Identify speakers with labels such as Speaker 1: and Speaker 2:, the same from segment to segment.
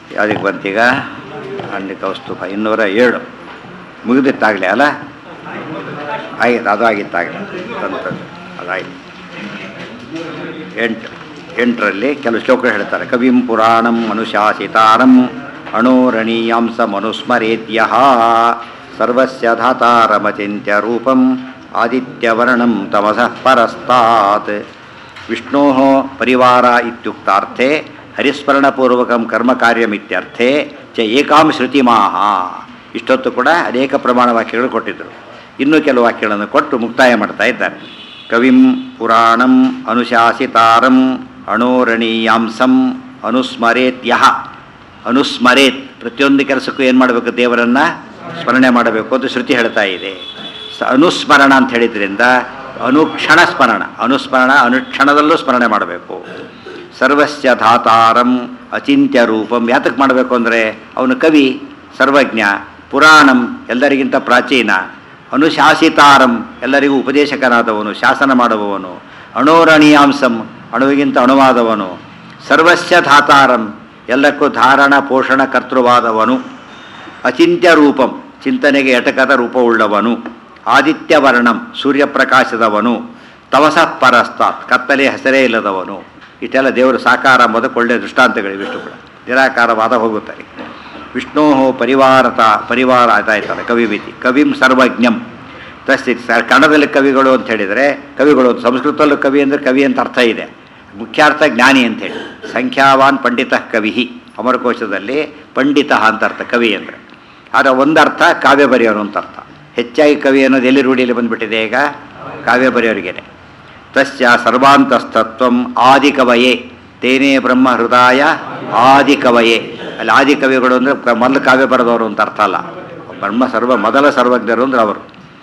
Speaker 1: ಯಾವುದಕ್ಕೆ ಬಂತೀಗ ಅಂಡಿಕ ಕೌಸ್ತುಭ ಇನ್ನೂರ ಏಳು ಮುಗಿದಿತ್ತಾಗಲೇ ಅಲ್ಲ ಆಯ್ತು ಅದು ಆಗಿತ್ತಾಗಲೇ ತಂತದ್ದು ಅದಾಯ್ತು ಎಂಟು ಎಂಟರಲ್ಲಿ ಕೆಲವು ಶ್ಲೋಕ ಹೇಳ್ತಾರೆ ಕವಿಂ ಪುರಾಣಂ ಅನುಶಾಸಿತಾರಂ ಅಣೋರಣೀಯಾಂಸ ಮನುಸ್ಮರೇತ್ಯ ಸರ್ವಸ್ಯ ಧಾತಾರಮಚಿಂತ್ಯ ರೂಪಂ ಆದಿತ್ಯವರ್ಣಂ ತಮಸಃ ಪರಸ್ತಾತ್ ವಿಷ್ಣೋ ಪರಿವಾರ ಇತ್ಯುಕ್ತಾರ್ಥೆ ಹರಿಸ್ಮರಣಪೂರ್ವಕಂ ಕರ್ಮ ಕಾರ್ಯಮಿತ್ಯರ್ಥೆ ಚ ಏಕಾಂ ಶ್ರುತಿಮಾಹ ಇಷ್ಟೊತ್ತು ಕೂಡ ಅನೇಕ ಪ್ರಮಾಣ ವಾಕ್ಯಗಳು ಕೊಟ್ಟಿದ್ದರು ಇನ್ನೂ ಕೆಲವು ವಾಕ್ಯಗಳನ್ನು ಕೊಟ್ಟು ಮುಕ್ತಾಯ ಮಾಡ್ತಾ ಇದ್ದಾರೆ ಕವಿಂ ಪುರಾಣಂ ಅನುಶಾಸಿತಾರಂ ಅಣೋರಣೀಯಾಂಸಂ ಅನುಸ್ಮರೇತ್ಯಹ ಅನುಸ್ಮರೇತ್ ಪ್ರತಿಯೊಂದು ಕೆಲಸಕ್ಕೂ ಏನು ಮಾಡಬೇಕು ದೇವರನ್ನು ಸ್ಮರಣೆ ಮಾಡಬೇಕು ಅಂತ ಶ್ರುತಿ ಹೇಳ್ತಾ ಇದೆ ಸ ಅನುಸ್ಮರಣ ಅಂತ ಹೇಳಿದ್ರಿಂದ ಅನುಕ್ಷಣ ಸ್ಮರಣ ಅನುಸ್ಮರಣ ಅನುಕ್ಷಣದಲ್ಲೂ ಸ್ಮರಣೆ ಮಾಡಬೇಕು ಸರ್ವಸ್ಯ ಧಾತಾರಂ ಅಚಿಂತ್ಯ ರೂಪಂ ಯಾತಕ್ಕೆ ಮಾಡಬೇಕು ಅಂದರೆ ಅವನು ಕವಿ ಸರ್ವಜ್ಞ ಪುರಾಣಂ ಎಲ್ಲರಿಗಿಂತ ಪ್ರಾಚೀನ ಅನುಶಾಸಿತಾರಂ ಎಲ್ಲರಿಗೂ ಉಪದೇಶಕನಾದವನು ಶಾಸನ ಮಾಡುವವನು ಅಣೋರಣೀಯಾಂಸಂ ಅಣುವಿಗಿಂತ ಅಣುವಾದವನು ಸರ್ವಸ್ಯ ಧಾತಾರಂ ಎಲ್ಲಕ್ಕೂ ಧಾರಣ ಪೋಷಣ ಕರ್ತೃವಾದವನು ಅಚಿಂತ್ಯ ರೂಪಂ ಚಿಂತನೆಗೆ ಎಟಕದ ರೂಪವುಳ್ಳವನು ಆದಿತ್ಯವರ್ಣಂ ಸೂರ್ಯಪ್ರಕಾಶದವನು ತಮಸ ಪರಸ್ತಾತ್ ಕತ್ತಲೆ ಹೆಸರೇ ಇಲ್ಲದವನು ಇಷ್ಟೆಲ್ಲ ದೇವರು ಸಾಕಾರ ಎಂಬುದಕ್ಕೆ ಒಳ್ಳೆಯ ದೃಷ್ಟಾಂತಗಳಿವೆ ವಿಷ್ಣು ಕೂಡ ನಿರಾಕಾರವಾದ ಹೋಗುತ್ತಾರೆ ವಿಷ್ಣೋ ಪರಿವಾರತ ಪರಿವಾರ ಆಯ್ತಾಯ್ತಲ್ಲ ಕವಿ ಭೀತಿ ಕವಿಂ ಸರ್ವಜ್ಞಂ ತಸ್ತಿ ಸ- ಕನ್ನಡದಲ್ಲಿ ಕವಿಗಳು ಅಂತ ಹೇಳಿದರೆ ಕವಿಗಳು ಸಂಸ್ಕೃತದಲ್ಲೂ ಕವಿ ಅಂದರೆ ಕವಿ ಅಂತ ಅರ್ಥ ಇದೆ ಮುಖ್ಯಾರ್ಥ ಜ್ಞಾನಿ ಅಂತೇಳಿ ಸಂಖ್ಯಾವಾನ್ ಪಂಡಿತ ಕವಿ ಅಮರಕೋಶದಲ್ಲಿ ಪಂಡಿತ ಅಂತ ಅರ್ಥ ಕವಿ ಅಂದರೆ ಆದರೆ ಒಂದರ್ಥ ಕಾವ್ಯ ಬರೆಯೋರು ಅಂತ ಅರ್ಥ ಹೆಚ್ಚಾಗಿ ಕವಿ ಅನ್ನೋದು ಎಲ್ಲಿ ರೂಢಿಯಲ್ಲಿ ಬಂದುಬಿಟ್ಟಿದೆ ಈಗ ಕಾವ್ಯ ಬರೆಯೋರಿಗೇನೆ ತಸ್ಯ ಸರ್ವಾಂತಸ್ತತ್ವಂ ಆದಿಕವಯೇ ತೇನೇ ಬ್ರಹ್ಮ ಹೃದಯ ಆದಿಕವಯೇ ಅಲ್ಲಿ ಆದಿಕವಿಗಳು ಅಂದರೆ ಕ- ಮೊದಲು ಕಾವ್ಯ ಬರೆದವರು ಅಂತ ಅರ್ಥ ಅಲ್ಲ ಬ್ರಹ್ಮ ಸರ್ವ ಮೊದಲ ಸರ್ವಜ್ಞರು ಅಂದ್ರೆ ಅವರು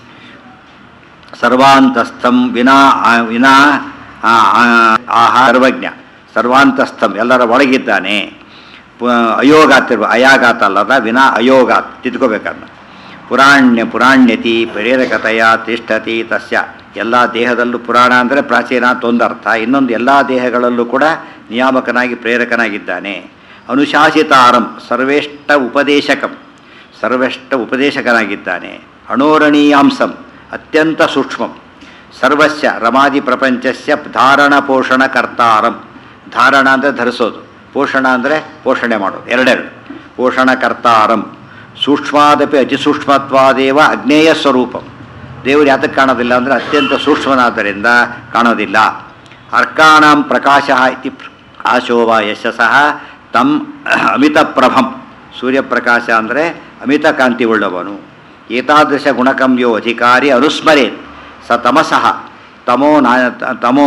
Speaker 1: ಸರ್ವಾಂತಸ್ಥಂ ವಿನಾ ಆ- ವಿನಾ ಆ- ಆ- ಆಹಾ ಸರ್ವಜ್ಞ ಸರ್ವಾಂತಸ್ಥಂ ಎಲ್ಲರ ಒಳಗಿದ್ದಾನೆ ಪು- ಅಯೋಗಾತ್ ಇರ್ಬ ಅಯಾಗಾತ್ ಅಲ್ಲದ ವಿನಾ ಅಯೋಗಾತ್ ತಿದ್ಕೋಬೇಕನ್ನ ಪುರಾಣ್ಯ ಪುರಾಣ್ಯತಿ ಪ್ರೇರಕತೆಯ ತಿಷ್ಠತಿ ತಸ್ಯ ಎಲ್ಲ ದೇಹದಲ್ಲೂ ಪುರಾಣ ಅಂದರೆ ಪ್ರಾಚೀನ ಅಂತ ಒಂದು ಅರ್ಥ ಇನ್ನೊಂದು ಎಲ್ಲ ದೇಹಗಳಲ್ಲೂ ಕೂಡ ನಿಯಾಮಕನಾಗಿ ಪ್ರೇರಕನಾಗಿದ್ದಾನೆ ಅನುಶಾಸಿತಾರಂ ಸರ್ವೇಷ್ಟ ಉಪದೇಶಕಂ ಸರ್ವೆಷ್ಟ ಉಪದೇಶಕನಾಗಿದ್ದಾನೆ ಅಣೋರಣೀಯಾಂಸಂ ಅತ್ಯಂತ ಸೂಕ್ಷ್ಮಂ ಸರ್ವಸ್ಯ ರಮಾದಿ ಪ್ರಪಂಚಸ್ಯ ಧಾರಣ ಪೋಷಣ ಕರ್ತಾರಂ ಧಾರಣ ಅಂದರೆ ಧರಿಸೋದು ಪೋಷಣ ಅಂದರೆ ಪೋಷಣೆ ಮಾಡೋದು ಎರಡೆರಡು ಪೋಷಣ ಕರ್ತಾರಂ ಸೂಕ್ಷ್ಮಾದಪಿ ಅತಿಸೂಕ್ಷ್ಮತ್ವಾದೇವ ಅಗ್ನೇಯ ಸ್ವರೂಪಂ ದೇವರು ಯಾತಕ್ಕೆ ಕಾಣೋದಿಲ್ಲ ಅಂದರೆ ಅತ್ಯಂತ ಸೂಕ್ಷ್ಮನಾದ್ದರಿಂದ ಕಾಣೋದಿಲ್ಲ ಅರ್ಕಾಣಾಂ ಪ್ರಕಾಶ ಇತಿ ಆಶೋವ ಯಶಸ್ಸಃ ತಮ್ ಅಮಿತ ಪ್ರಭಂ ಸೂರ್ಯಪ್ರಕಾಶ ಅಂದರೆ ಅಮಿತ ಕಾಂತಿ ಉಳ್ಳವನು ಏತಾದೃಶ ಗುಣಕಂ ಯೋ ಅಧಿಕಾರಿ ಅನುಸ್ಮರೇತ್ ಸ ತಮಸಃ ತಮೋ ನಾ ತಮೋ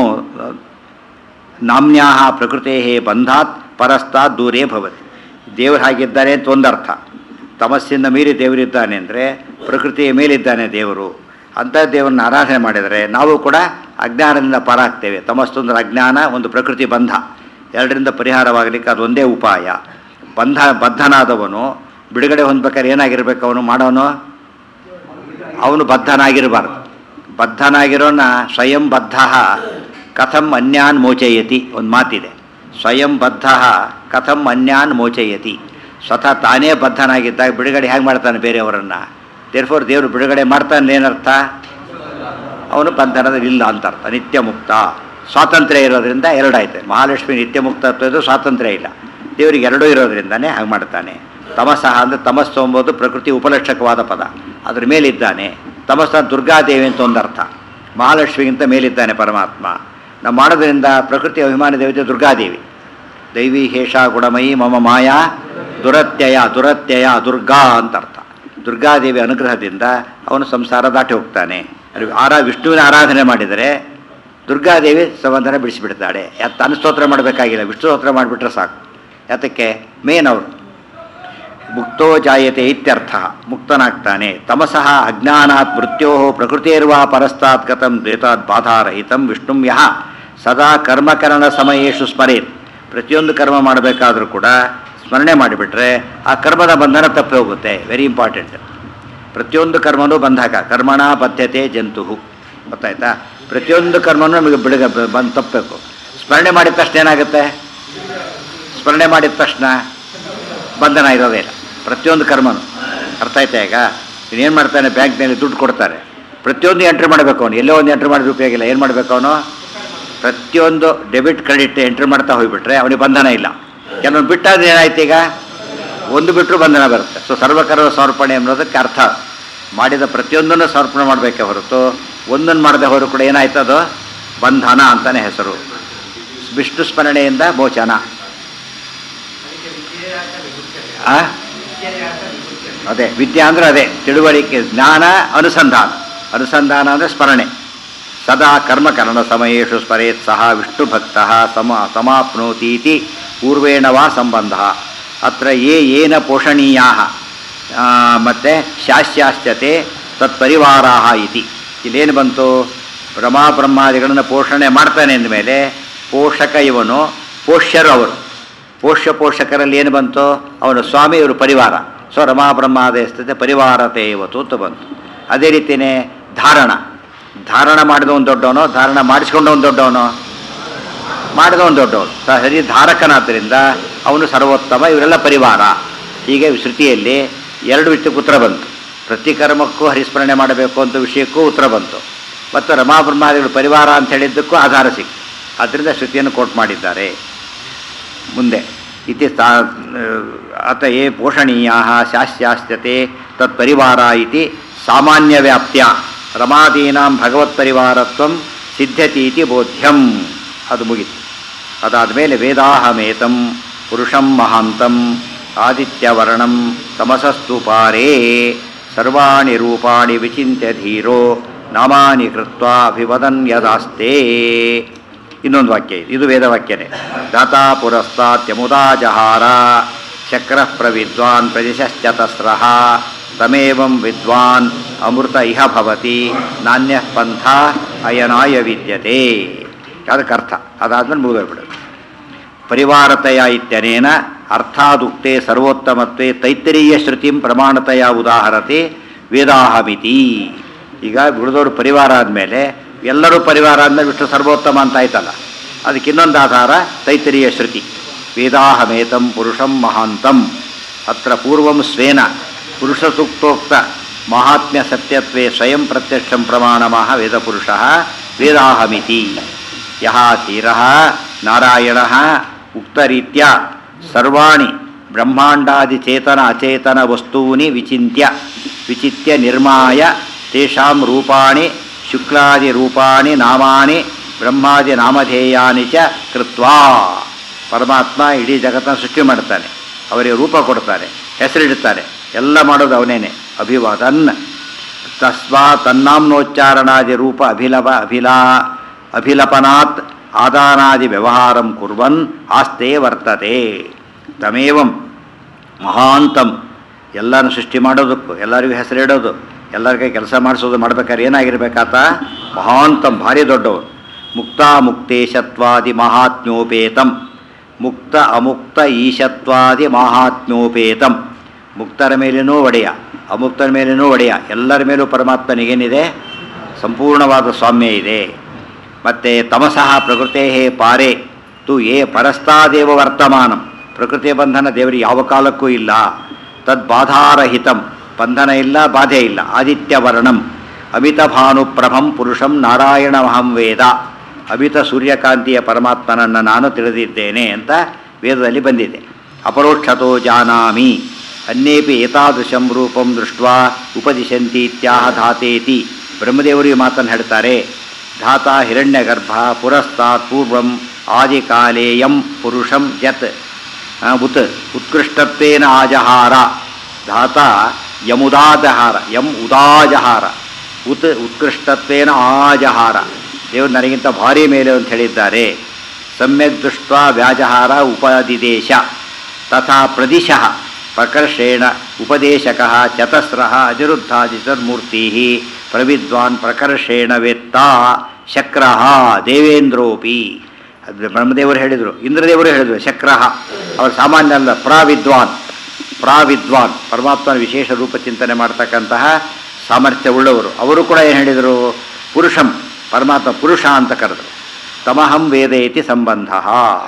Speaker 1: ನಾಮ್ಯಾ ಪ್ರಕೃತೆ ಬಂಧಾತ್ ಪರಸ್ತಾತ್ ದೂರೇ ಭವತಿ ದೇವರು ಹಾಗಿದ್ದಾನೆ ಅಂತ ಒಂದರ್ಥ ತಮಸ್ಸಿಂದ ಮೀರಿ ದೇವರಿದ್ದಾನೆ ಅಂದರೆ ಪ್ರಕೃತಿಯ ಮೇಲಿದ್ದಾನೆ ದೇವರು ಅಂಥ ದೇವರನ್ನ ಆರಾಧನೆ ಮಾಡಿದರೆ ನಾವು ಕೂಡ ಅಜ್ಞಾನದಿಂದ ಪಾರಾಗ್ತೇವೆ ತಮಸ್ಸು ಅಂದ್ರೆ ಅಜ್ಞಾನ ಒಂದು ಪ್ರಕೃತಿ ಬಂಧ ಎರಡರಿಂದ ಪರಿಹಾರವಾಗಲಿಕ್ಕೆ ಅದೊಂದೇ ಉಪಾಯ ಬಂಧ ಬದ್ಧನಾದವನು ಬಿಡುಗಡೆ ಹೊಂದ್ಬೇಕಾದ್ರೆ ಏನಾಗಿರ್ಬೇಕು ಅವನು ಮಾಡೋನು ಅವನು ಬದ್ಧನಾಗಿರಬಾರ್ದು ಬದ್ಧನಾಗಿರೋನ ಸ್ವಯಂ ಬದ್ಧ ಕಥಂ ಅನ್ಯಾನ್ ಮೋಚಯತಿ ಒಂದು ಮಾತಿದೆ ಸ್ವಯಂ ಬದ್ಧ ಕಥಂ ಅನ್ಯಾನ್ ಮೋಚಯತಿ ಸ್ವತಃ ತಾನೇ ಬದ್ಧನಾಗಿದ್ದಾಗ ಬಿಡುಗಡೆ ಹೇಗೆ ಮಾಡ್ತಾನೆ ಬೇರೆಯವರನ್ನು ದೇರ್ಫೋರ್ ದೇವರು ಬಿಡುಗಡೆ ಮಾಡ್ತಾನೆ ಏನರ್ಥ ಅವನು ಬಂಧನದಲ್ಲಿ ಇಲ್ಲ ಅಂತ ಅರ್ಥ ನಿತ್ಯ ಮುಕ್ತ ಸ್ವಾತಂತ್ರ್ಯ ಇರೋದ್ರಿಂದ ಎರಡಾಯ್ತು ಮಹಾಲಕ್ಷ್ಮಿ ನಿತ್ಯ ಮುಕ್ತತ್ವದ್ದು ಸ್ವಾತಂತ್ರ್ಯ ಇಲ್ಲ ದೇವರಿಗೆ ಎರಡೂ ಇರೋದ್ರಿಂದನೇ ಹಾಗೆ ಮಾಡ್ತಾನೆ ತಮಸಃ ಅಂದರೆ ತಮಸ್ಸು ಎಂಬುದು ಪ್ರಕೃತಿ ಉಪಲಕ್ಷಕವಾದ ಪದ ಅದ್ರ ಮೇಲಿದ್ದಾನೆ ತಮಸ್ಸ ದುರ್ಗಾದೇವಿ ಅಂತ ಒಂದು ಅರ್ಥ ಮಹಾಲಕ್ಷ್ಮಿಗಿಂತ ಮೇಲಿದ್ದಾನೆ ಪರಮಾತ್ಮ ನಾವು ಮಾಡೋದ್ರಿಂದ ಪ್ರಕೃತಿ ಅಭಿಮಾನಿ ದೇವತೆ ದುರ್ಗಾದೇವಿ ದೈವಿ ಹೇಷ ಗುಣಮಯಿ ಮಮ ಮಾಯಾ ದುರತ್ಯಯ ದುರತ್ಯಯ ದುರ್ಗಾ ಅಂತ ಅರ್ಥ ದುರ್ಗಾದೇವಿ ಅನುಗ್ರಹದಿಂದ ಅವನು ಸಂಸಾರ ದಾಟಿ ಹೋಗ್ತಾನೆ ಅಲ್ಲಿ ಆರಾ ವಿಷ್ಣುವಿನ ಆರಾಧನೆ ಮಾಡಿದರೆ ದುರ್ಗಾದೇವಿ ಸಂಬಂಧನ ಬಿಡಿಸಿಬಿಡ್ತಾಳೆ ಯಾತ್ ತಾನು ಸ್ತೋತ್ರ ಮಾಡಬೇಕಾಗಿಲ್ಲ ವಿಷ್ಣು ಸ್ತೋತ್ರ ಮಾಡಿಬಿಟ್ರೆ ಸಾಕು ಯಾತಕ್ಕೆ ಮೇನ್ ಅವರು ಮುಕ್ತೋ ಜಾಯತೆ ಇತ್ಯರ್ಥ ಮುಕ್ತನಾಗ್ತಾನೆ ತಮಸಃ ಅಜ್ಞಾನಾತ್ ಮೃತ್ಯೋ ಪ್ರಕೃತಿರ್ವಾ ಪರಸ್ತಾತ್ ಗತಂ ದ್ವೇತಾತ್ ಬಾಧಾರಹಿತಂ ವಿಷ್ಣುಂ ಯಹ ಸದಾ ಕರ್ಮಕರಣ ಸಮಯೇಶು ಸ್ಮರೇತ್ ಪ್ರತಿಯೊಂದು ಕರ್ಮ ಮಾಡಬೇಕಾದ್ರೂ ಕೂಡ ಸ್ಮರಣೆ ಮಾಡಿಬಿಟ್ರೆ ಆ ಕರ್ಮದ ಬಂಧನ ತಪ್ಪಿ ಹೋಗುತ್ತೆ ವೆರಿ ಇಂಪಾರ್ಟೆಂಟ್ ಪ್ರತಿಯೊಂದು ಕರ್ಮನೂ ಬಂಧಕ ಕರ್ಮಣ ಬದ್ಧತೆ ಜಂತು ಗೊತ್ತಾಯ್ತಾ ಪ್ರತಿಯೊಂದು ಕರ್ಮನೂ ನಮಗೆ ಬಿಡುಗ ಬಂದು ತಪ್ಪಬೇಕು ಸ್ಮರಣೆ ಮಾಡಿದ ತಕ್ಷಣ ಏನಾಗುತ್ತೆ ಸ್ಮರಣೆ ಮಾಡಿದ ತಕ್ಷಣ ಬಂಧನ ಇರೋದೇ ಇಲ್ಲ ಪ್ರತಿಯೊಂದು ಕರ್ಮನು ಅರ್ಥ ಆಯ್ತಾ ಈಗ ಏನು ಮಾಡ್ತಾನೆ ಬ್ಯಾಂಕ್ನಲ್ಲಿ ದುಡ್ಡು ಕೊಡ್ತಾರೆ ಪ್ರತಿಯೊಂದು ಎಂಟ್ರಿ ಮಾಡಬೇಕು ಅವನು ಎಲ್ಲೋ ಒಂದು ಎಂಟ್ರಿ ಮಾಡಿದ್ರೆ ಉಪಯೋಗ ಇಲ್ಲ ಏನು ಮಾಡಬೇಕು ಅವನು ಪ್ರತಿಯೊಂದು ಡೆಬಿಟ್ ಕ್ರೆಡಿಟ್ ಎಂಟ್ರಿ ಮಾಡ್ತಾ ಹೋಗ್ಬಿಟ್ರೆ ಅವನಿಗೆ ಬಂಧನ ಇಲ್ಲ ಕೆಲವೊಂದು ಬಿಟ್ಟಾದ್ರೆ ಏನಾಯ್ತು ಈಗ ಒಂದು ಬಿಟ್ಟರು ಬಂಧನ ಬರುತ್ತೆ ಸೊ ಸರ್ವಕರ್ಮ ಸಮರ್ಪಣೆ ಅನ್ನೋದಕ್ಕೆ ಅರ್ಥ ಮಾಡಿದ ಪ್ರತಿಯೊಂದನ್ನು ಸಮರ್ಪಣೆ ಮಾಡಬೇಕೆ ಹೊರತು ಒಂದನ್ನು ಮಾಡದೆ ಹೋದ್ರು ಕೂಡ ಏನಾಯ್ತು ಅದು ಬಂಧನ ಅಂತಾನೆ ಹೆಸರು ವಿಷ್ಣು ಸ್ಮರಣೆಯಿಂದ ಮೋಚನ ಆ? ಅದೇ ವಿದ್ಯಾ ಅಂದ್ರೆ ಅದೇ ತಿಳುವಳಿಕೆ ಜ್ಞಾನ ಅನುಸಂಧಾನ ಅನುಸಂಧಾನ ಅಂದರೆ ಸ್ಮರಣೆ ಸದಾ ಕರ್ಮಕರಣ ಸಮಯೇಶು ಸ್ಮರೇತ್ ಸಹ ವಿಷ್ಣು ಭಕ್ತ ಸಮ ಸಮಾಪ್ನೋತೀತಿ ಪೂರ್ವೇಣ ವಾ ಸಂಬಂಧ ಅತ್ರ ಯೇ ಏನ ಪೋಷಣೀಯಾ ಮತ್ತು ಶಾಸ್ಯಾಶ್ಚತೆ ತತ್ಪರಿವಾರಾ ಇತಿ ಇಲ್ಲೇನು ಬಂತು ಬ್ರಹ್ಮ ಬ್ರಹ್ಮಾದಿಗಳನ್ನು ಪೋಷಣೆ ಮಾಡ್ತಾನೆ ಅಂದಮೇಲೆ ಪೋಷಕ ಇವನು ಪೋಷ್ಯರು ಅವರು ಪೋಷ್ಯ ಪೋಷಕರಲ್ಲಿ ಏನು ಬಂತು ಅವನು ಸ್ವಾಮಿ ಇವರು ಪರಿವಾರ ಸೊ ರಮಾ ಬ್ರಹ್ಮಾದಯಸ್ಥತೆ ಪರಿವಾರತೆ ಇವತ್ತು ಅಂತ ಬಂತು ಅದೇ ರೀತಿಯೇ ಧಾರಣ ಧಾರಣ ಮಾಡಿದವನು ದೊಡ್ಡವನು ಧಾರಣ ಮಾಡಿಸ್ಕೊಂಡವನು ದೊಡ್ಡವನು ಮಾಡಿದವನು ದೊಡ್ಡವನು ಸ- ಸರಿ ಧಾರಕನಾದ್ದರಿಂದ ಅವನು ಸರ್ವೋತ್ತಮ ಇವರೆಲ್ಲ ಪರಿವಾರ ಹೀಗೆ ಶ್ರುತಿಯಲ್ಲಿ ಎರಡು ವಿಷಯಕ್ಕೆ ಉತ್ತರ ಬಂತು ಪ್ರತಿ ಕರ್ಮಕ್ಕೂ ಹರಿಸ್ಮರಣೆ ಮಾಡಬೇಕು ಅಂತ ವಿಷಯಕ್ಕೂ ಉತ್ತರ ಬಂತು ಮತ್ತು ರಮಾ ಬ್ರಹ್ಮಾದಿಗಳು ಪರಿವಾರ ಅಂತ ಹೇಳಿದ್ದಕ್ಕೂ ಆಧಾರ ಸಿಕ್ತು ಆದ್ದರಿಂದ ಶ್ರುತಿಯನ್ನು ಕೋಟ್ ಮಾಡಿದ್ದಾರೆ ಮುಂದೆ ಇತಿ ಸಾ ಅತ ಯೇ ಪೋಷಣೀಯ ಶಾಸ್ಯಾಸ್ಯತೆ ತತ್ಪರಿವಾರ ಇತಿ ಸಾಮಾನ್ಯ ವ್ಯಾಪ್ತ್ಯ ರಮಾದೀನಾಂ ಭಗವತ್ಪರಿವಾರತ್ವ ಸಿದ್ಧತೀತಿ ಬೋಧ್ಯಂ ಅದು ಮುಗಿತು ಅದಾದ ಮೇಲೆ ವೇದಾಹಮೇತಂ ಪುರುಷಂ ಮಹಾಂತಂ ಆದಿತ್ಯವರ್ಣಂ ತಮಸಸ್ತು ಪಾರೇ ಸರ್ವಾಣಿ ರೂಪಾಣಿ ವಿಚಿಂತ್ಯ ಧೀರೋ ನಾಮಾನಿ ಕೃತ್ವ ಅಭಿವದನ್ ಯದಾಸ್ತೆ ಇನ್ನೊಂದು ವಾಕ್ಯ ಇದೆ ಇದು ವೇದವಾಕ್ಯನೇ ದಾತಾ ಪುರಸ್ತಾತ್ಯಮುದಾ ಜಹಾರ ಚಕ್ರ ಪ್ರವಿದ್ವಾನ್ ಪ್ರದಿಶಶ್ಚತಸ್ರ ತಮೇವಂ ವಿದ್ವಾನ್ ಅಮೃತ ಇಹ ಭವತಿ ನಾಣ್ಯ ಪಂಥ ಅಯನಾಯ ವಿದ್ಯತೆ ಅದಕ್ಕೆ ಅರ್ಥ ಅದಾದ್ಮೇಲೆ ಮುಗಿದೋಗ್ಬಿಡೋದು ಪರಿವಾರತೆಯ ಇತ್ಯನೇನ ಅರ್ಥಾದುಕ್ತೆ ಸರ್ವೋತ್ತಮತ್ವೇ ತೈತ್ತರೀಯ ಶ್ರುತಿಂ ಪ್ರಮಾಣತೆಯ ಉದಾಹರತೆ ವೇದಾಹಮಿತಿ ಈಗ ಉಳಿದವರು ಪರಿವಾರ ಆದಮೇಲೆ ಎಲ್ಲರೂ ಪರಿವಾರ ಆದಮೇಲೆ ವಿಷ್ಣು ಸರ್ವೋತ್ತಮ ಅಂತ ಆಯ್ತಲ್ಲ ಅದಕ್ಕೆ ಇನ್ನೊಂದು ಆಧಾರ ತೈತ್ತರೀಯ ಶ್ರುತಿ ವೇದಾಹಮೇತಂ ಪುರುಷಂ ಮಹಾಂತಂ ಅತ್ರ ಪೂರ್ವಂ ಸ್ವೇನ ಪುರುಷ ಸೂಕ್ತೋಕ್ತ ಮಹಾತ್ಮ್ಯ ಸತ್ಯತ್ವೇ ಸ್ವಯಂ ಪ್ರತ್ಯಕ್ಷಂ ಪ್ರಮಾಣಮಃ ವೇದಪುರುಷಃ ವೇದಾಹಮಿತಿ ಯಹ ಧೀರಃ ನಾರಾಯಣಃ ಉಕ್ತರೀತ್ಯ ಸರ್ವಾಣಿ ಬ್ರಹ್ಮಾಂಡಾದಿಚೇತನ ಅಚೇತನ ವಸ್ತೂನಿ ವಿಚಿತ್ಯ ವಿಚಿತ್ಯ ನಿರ್ಮಾಯ ತೇಷಾಂ ರೂಪಾಣಿ ಶುಕ್ಲಾದಿ ರೂಪಾಣಿ ನಾಮಾನಿ ಬ್ರಹ್ಮಾದಿ ನಾಮಧೇಯಾನಿ ಚ ಕೃತ್ವಾ ಪರಮಾತ್ಮ ಇಡೀ ಜಗತ್ತನ್ನು ಸೃಷ್ಟಿ ಮಾಡ್ತಾನೆ ಅವರಿಗೆ ರೂಪ ಕೊಡ್ತಾನೆ ಹೆಸರಿಡ್ತಾನೆ ಎಲ್ಲ ಮಾಡೋದು ಅವನೇನೆ ಅಭಿವಾದನ್ ತಸ್ಮಾ ತನ್ನಾಮ್ನೋಚ್ಚಾರಣಾದಿ ರೂಪ ಅಭಿಲಪ ಅಭಿಲಾ ಅಭಿಲಪನಾತ್ ಆದಾನಾದಿ ವ್ಯವಹಾರಂ ಕುರ್ವನ್ ಆಸ್ತೆ ವರ್ತತೆ ತಮೇವಂ ಮಹಾಂತಂ ಎಲ್ಲನೂ ಸೃಷ್ಟಿ ಮಾಡೋದಕ್ಕೂ ಎಲ್ಲರಿಗೂ ಹೆಸರಿಡೋದು ಎಲ್ಲರಿಗೆ ಕೆಲಸ ಮಾಡಿಸೋದು ಮಾಡ್ಬೇಕಾದ್ರೆ ಏನಾಗಿರ್ಬೇಕಾತ ಮಹಾಂತಂ ಭಾರಿ ದೊಡ್ಡವನು ಮುಕ್ತ ಮುಕ್ತೇಶತ್ವಾದಿ ಮಹಾತ್ಮ್ಯೋಪೇತಂ ಮುಕ್ತ ಅಮುಕ್ತ ಈಶತ್ವಾದಿ ಮಹಾತ್ಮ್ಯೋಪೇತಂ ಮುಕ್ತರ ಮೇಲೇನೂ ಒಡೆಯ ಅಮುಕ್ತರ ಮೇಲೇನೂ ಒಡೆಯ ಎಲ್ಲರ ಮೇಲೂ ಪರಮಾತ್ಮನಿಗೇನಿದೆ ಸಂಪೂರ್ಣವಾದ ಸ್ವಾಮ್ಯ ಇದೆ ಮತ್ತು ತಮಸಃ ಪ್ರಕೃತೇ ಪಾರೆ ತು ಏ ಪರಸ್ತಾದೇವ ವರ್ತಮಾನಂ ಪ್ರಕೃತಿಯ ಬಂಧನ ದೇವರಿಗೆ ಯಾವ ಕಾಲಕ್ಕೂ ಇಲ್ಲ ತದ್ಬಾಧಾರಹಿತಂ ಬಂಧನ ಇಲ್ಲ ಬಾಧೆ ಇಲ್ಲ ಆದಿತ್ಯವರ್ಣಂ ಅಮಿತ ಭಾನುಪ್ರಭಂ ಪುರುಷಂ ನಾರಾಯಣಮಹಂ ವೇದ ಅಮಿತ ಸೂರ್ಯಕಾಂತಿಯ ಪರಮಾತ್ಮನನ್ನು ನಾನು ತಿಳಿದಿದ್ದೇನೆ ಅಂತ ವೇದದಲ್ಲಿ ಬಂದಿದೆ ಅಪರೋಕ್ಷತೋ ಜಾನಾಮಿ ಅನ್ಯೇಪಿ ಏತಾದೃಶಂ ರೂಪಂ ದೃಷ್ಟ ಉಪದಿಶಂತಿ ಇತ್ಯಾಹ ಧಾತೇತಿ ಬ್ರಹ್ಮದೇವರು ಈ ಮಾತನ್ನು ಹೇಳ್ತಾರೆ ಧಾತ ಹಿರಣ್ಯಗರ್ಭ ಪುರಸ್ತಾತ್ ಪೂರ್ವಂ ಆದಿಕಾಲೇಯಂ ಪುರುಷಂ ಯತ್ ಆ, ಉತ್ ಉತ್ಕೃಷ್ಟತ್ವೇನ ಆಜಹಾರ ಧಾತ ಯಮುದಾಜಹಾರ ಯಂ ಉದಾಜಹಾರ ಉತ್ ಉತ್ಕೃಷ್ಟತ್ವೇನ ಆಜಹಾರ ದೇವರು ನನಗಿಂತ ಭಾರಿ ಮೇಲೆ ಅಂತ ಹೇಳಿದ್ದಾರೆ ಸಮ್ಯಕ್ ದೃಷ್ಟ ವ್ಯಾಜಹಾರ ಉಪದಿದೇಶ ತಥಾ ಪ್ರದಿಶಃ ಪ್ರಕರ್ಷೇಣ ಉಪದೇಶಕ ಚತಸ್ರ ಅನಿರುದ್ಧಾದಿತರ್ಮೂರ್ತಿ ಪ್ರವಿದ್ವಾನ್ ಪ್ರಕರ್ಷೇಣ ವೇತ್ತ ಶಕ್ರ ದೇವೇಂದ್ರೋಪಿ ಅದು ಬ್ರಹ್ಮದೇವರು ಹೇಳಿದರು ಇಂದ್ರದೇವರು ಹೇಳಿದರು ಶಕ್ರ ಅವರು ಸಾಮಾನ್ಯ ಅಲ್ಲ ಪ್ರಾವಿದ್ವಾನ್ ಪ್ರಾವಿದ್ವಾನ್ ಪರಮಾತ್ಮನ ವಿಶೇಷ ರೂಪ ಚಿಂತನೆ ಮಾಡ್ತಕ್ಕಂತಹ ಸಾಮರ್ಥ್ಯವುಳ್ಳವರು ಅವರು ಕೂಡ ಏನು ಹೇಳಿದರು ಪುರುಷಂ ಪರಮಾತ್ಮ ಪುರುಷ ಅಂತ ಕರೆದರು ತಮಹಂ ವೇದ ಇತಿ ಸಂಬಂಧ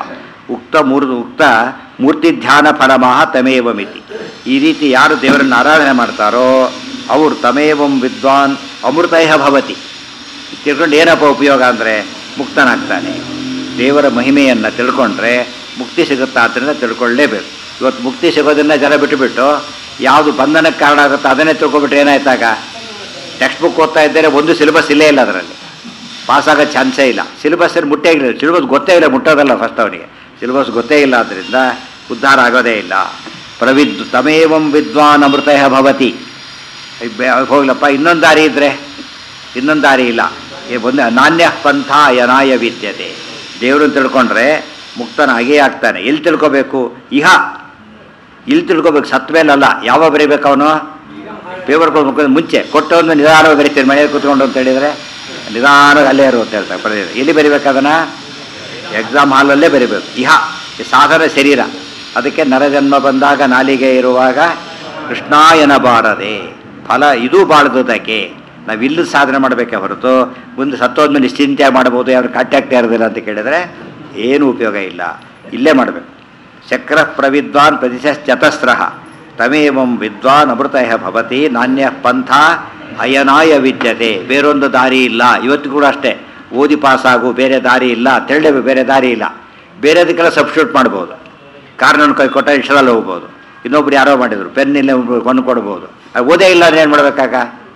Speaker 1: ಉಕ್ತ ಮೂರ್ ಉಕ್ತ ಮೂರ್ತಿ ಧ್ಯಾನ ಫಲಮಃ ತಮೇವ ಮಿತಿ ಈ ರೀತಿ ಯಾರು ದೇವರನ್ನು ಆರಾಧನೆ ಮಾಡ್ತಾರೋ ಅವರು ತಮೇವಂ ವಿದ್ವಾನ್ ಅಮೃತೈಹ ಭವತಿ ತಿಳ್ಕೊಂಡು ಏನಪ್ಪ ಉಪಯೋಗ ಅಂದರೆ ಮುಕ್ತನಾಗ್ತಾನೆ ದೇವರ ಮಹಿಮೆಯನ್ನು ತಿಳ್ಕೊಂಡ್ರೆ ಮುಕ್ತಿ ಸಿಗುತ್ತಾ ಆದ್ದರಿಂದ ತಿಳ್ಕೊಳ್ಳೇಬೇಕು ಇವತ್ತು ಮುಕ್ತಿ ಸಿಗೋದನ್ನ ಜನ ಬಿಟ್ಟುಬಿಟ್ಟು ಯಾವುದು ಬಂಧನಕ್ಕೆ ಕಾರಣ ಆಗುತ್ತೋ ಅದನ್ನೇ ತಿಳ್ಕೊಬಿಟ್ರೆ ಏನಾಯ್ತಾಗ ಟೆಕ್ಸ್ಟ್ ಬುಕ್ ಓದ್ತಾ ಇದ್ದರೆ ಒಂದು ಸಿಲೆಬಸ್ ಇಲ್ಲೇ ಇಲ್ಲ ಅದರಲ್ಲಿ ಪಾಸ್ ಆಗೋ ಚಾನ್ಸೇ ಇಲ್ಲ ಸಿಲೆಬಸ್ಸಲ್ಲಿ ಮುಟ್ಟೇ ಇಲ್ಲ ಸಿಲೆಬಸ್ ಗೊತ್ತೇ ಇಲ್ಲ ಮುಟ್ಟೋದಲ್ಲ ಫಸ್ಟ್ ಅವನಿಗೆ ಸಿಲೆಬಸ್ ಗೊತ್ತೇ ಇಲ್ಲ ಆದ್ದರಿಂದ ಉದ್ಧಾರ ಆಗೋದೇ ಇಲ್ಲ ಪ್ರವಿದ್ ತಮೇವಂ ವಿದ್ವಾನ್ ಅಮೃತ ಭವತಿ ಬೆ- ಹೋಗ್ಲಪ್ಪ ಇನ್ನೊಂದು ದಾರಿ ಇದ್ದರೆ ಇನ್ನೊಂದು ದಾರಿ ಇಲ್ಲ ಈ ಒಂದು ನಾಣ್ಯ ಪಂಥ ಅಯನಾಯ ವಿದ್ಯತೆ ದೇವರನ್ನು ತಿಳ್ಕೊಂಡ್ರೆ ಮುಕ್ತನಾಗೇ ಆಗ್ತಾನೆ ಎಲ್ಲಿ ತಿಳ್ಕೊಬೇಕು ಇಹ ಇಲ್ಲಿ ತಿಳ್ಕೊಬೇಕು ಸತ್ ಮೇಲಲ್ಲ ಯಾವಾಗ ಬರೀಬೇಕು ಅವನು ಪೇಪರ್ ಕೊಡ್ಬೇಕು ಮುಂಚೆ ಕೊಟ್ಟವನ್ನ ನಿಧಾನವಾಗಿ ಬರೀತೀರಿ ಮನೆಯಲ್ಲಿ ಕೂತ್ಕೊಂಡು ಅಂತ ಹೇಳಿದರೆ ನಿಧಾನವಾಗಿ ಅಲ್ಲೇ ಇರು ಅಂತ ಹೇಳ್ತಾರೆ ಬರೆದಿದೆ ಎಲ್ಲಿ ಬರಿಬೇಕು ಅದನ್ನು ಎಕ್ಸಾಮ್ ಹಾಲಲ್ಲೇ ಬರಿಬೇಕು ಇಹ ಈ ಸಾಧನ ಶರೀರ ಅದಕ್ಕೆ ನರಜನ್ಮ ಬಂದಾಗ ನಾಲಿಗೆ ಇರುವಾಗ ಕೃಷ್ಣ ಎನಬಾರದೆ ಫಲ ಇದು ಬಾಳ್ದುದಕ್ಕೆ ನಾವು ಇಲ್ಲಿ ಸಾಧನೆ ಮಾಡಬೇಕೆ ಹೊರತು ಮುಂದೆ ಸತ್ತೋದ್ಮೇಲೆ ನಿಶ್ಚಿಂತೆ ಮಾಡ್ಬೋದು ಯಾರು ಕಾಂಟ್ಯಾಕ್ಟ್ ಇರೋದಿಲ್ಲ ಅಂತ ಕೇಳಿದರೆ ಏನು ಉಪಯೋಗ ಇಲ್ಲ ಇಲ್ಲೇ ಮಾಡಬೇಕು ಚಕ್ರ ಪ್ರವಿದ್ವಾನ್ ಪ್ರತಿಶಶ್ಚತಸ್ರ ತಮೇವಂ ವಿದ್ವಾನ್ ಅಮೃತಯ ಭವತಿ ನಾಣ್ಯ ಪಂಥ ಅಯನಾಯ ವಿದ್ಯತೆ ಬೇರೊಂದು ದಾರಿ ಇಲ್ಲ ಇವತ್ತು ಕೂಡ ಅಷ್ಟೇ ಓದಿ ಪಾಸಾಗು ಬೇರೆ ದಾರಿ ಇಲ್ಲ ತೆರಳೆ ಬೇರೆ ದಾರಿ ಇಲ್ಲ ಬೇರೆದಕ್ಕೆಲ್ಲ ಸಬ್ಸ್ಟಿಟ್ಯೂಟ್ ಮಾಡ್ಬೋದು ಕಾರ್ನನ್ನು ಕೈ ಕೊಟ್ಟ ಇಷ್ಟರಲ್ಲಿ ಹೋಗ್ಬೋದು ಇನ್ನೊಬ್ರು ಯಾರೋ ಮಾಡಿದ್ರು ಪೆನ್ ಇಲ್ಲ ಕೊಂಡು ಕೊಡ್ಬೋದು ಅದು ಓದೇ ಇಲ್ಲ ಅಂದ್ರೆ ಏನು ಮಾಡಬೇಕಾಗ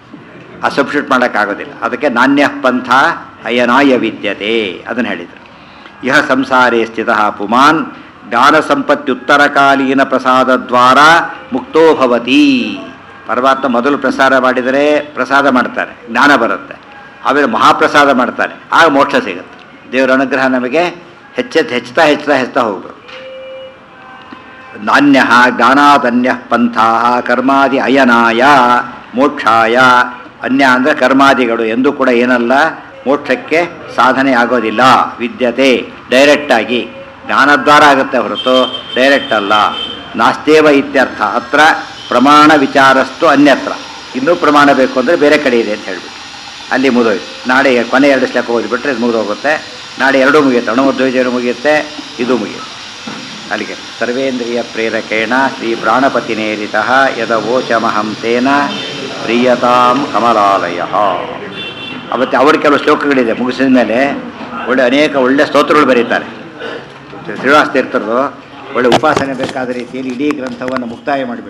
Speaker 1: ಆ ಸಬ್ಸ್ಟಿಟ್ಯೂಟ್ ಮಾಡೋಕ್ಕಾಗೋದಿಲ್ಲ ಅದಕ್ಕೆ ನಾಣ್ಯ ಪಂಥ ಅಯನಾಯ ವಿದ್ಯತೆ ಅದನ್ನು ಹೇಳಿದರು ಇಹ ಸಂಸಾರೇ ಸ್ಥಿತ ಪುಮಾನ್ ಜ್ಞಾನ ಸಂಪತ್ಯುತ್ತರಕಾಲೀನ ಪ್ರಸಾದ ದ್ವಾರ ಮುಕ್ತೋ ಭವತಿ ಪರಮಾತ್ಮ ಮೊದಲು ಪ್ರಸಾರ ಮಾಡಿದರೆ ಪ್ರಸಾದ ಮಾಡ್ತಾರೆ ಜ್ಞಾನ ಬರುತ್ತೆ ಆಮೇಲೆ ಮಹಾಪ್ರಸಾದ ಮಾಡ್ತಾರೆ ಆಗ ಮೋಕ್ಷ ಸಿಗುತ್ತೆ ದೇವರ ಅನುಗ್ರಹ ನಮಗೆ ಹೆಚ್ಚೆತ್ತು ಹೆಚ್ಚುತ್ತಾ ಹೆಚ್ಚುತ್ತಾ ಹೆಚ್ಚುತ್ತಾ ಹೋಗ್ಬೇಕು ನಾಣ್ಯ ಜ್ಞಾನಾದನ್ಯ ಪಂಥಾ ಕರ್ಮಾದಿ ಅಯನಾಯ ಮೋಕ್ಷಾಯ ಅನ್ಯ ಅಂದರೆ ಕರ್ಮಾದಿಗಳು ಎಂದೂ ಕೂಡ ಏನಲ್ಲ ಮೋಕ್ಷಕ್ಕೆ ಸಾಧನೆ ಆಗೋದಿಲ್ಲ ವಿದ್ಯತೆ ಡೈರೆಕ್ಟಾಗಿ ಜ್ಞಾನದ್ವಾರ ಆಗುತ್ತೆ ಹೊರತು ಡೈರೆಕ್ಟ್ ಅಲ್ಲ ನಾಸ್ತೇವ ಇತ್ಯರ್ಥ ಅತ್ರ ಪ್ರಮಾಣ ವಿಚಾರಸ್ತು ಅನ್ಯತ್ರ ಇನ್ನೂ ಪ್ರಮಾಣ ಬೇಕು ಅಂದರೆ ಬೇರೆ ಕಡೆ ಇದೆ ಅಂತ ಹೇಳ್ಬಿಟ್ಟು ಅಲ್ಲಿ ಮುಗಿದೋಯ್ತು ನಾಳೆ ಕೊನೆ ಎರಡು ಶ್ಲೋಕ ಓದಿಬಿಟ್ರೆ ಇದು ಮುಗಿದೋಗುತ್ತೆ ನಾಳೆ ಎರಡೂ ಮುಗಿಯುತ್ತೆ ಅಣುಮಧ್ವಜರು ಮುಗಿಯುತ್ತೆ ಇದು ಮುಗಿಯುತ್ತೆ ಅಲ್ಲಿಗೆ ಸರ್ವೇಂದ್ರಿಯ ಪ್ರೇರಕೇಣ ಶ್ರೀ ಪ್ರಾಣಪತಿನೇರಿತ ಯದವೋಚಮಹಂ ತೇನ ಪ್ರಿಯತಾಂ ಕಮಲಾಲಯ ಅವತ್ತು ಅವ್ರ ಕೆಲವು ಶ್ಲೋಕಗಳಿದೆ ಮುಗಿಸಿದ ಮೇಲೆ ಒಳ್ಳೆ ಅನೇಕ ಒಳ್ಳೆ ಸ್ತೋತ್ರಗಳು ಬರೀತಾರೆ ಶ್ರೀನಿವಾಸ ತೀರ್ಥರು ಒಳ್ಳೆ ಉಪಾಸನೆ ಬೇಕಾದ ರೀತಿಯಲ್ಲಿ ಇಡೀ ಗ್ರಂಥವನ್ನು ಮುಕ್ತಾಯ ಮಾಡಿಬಿಟ್ಟು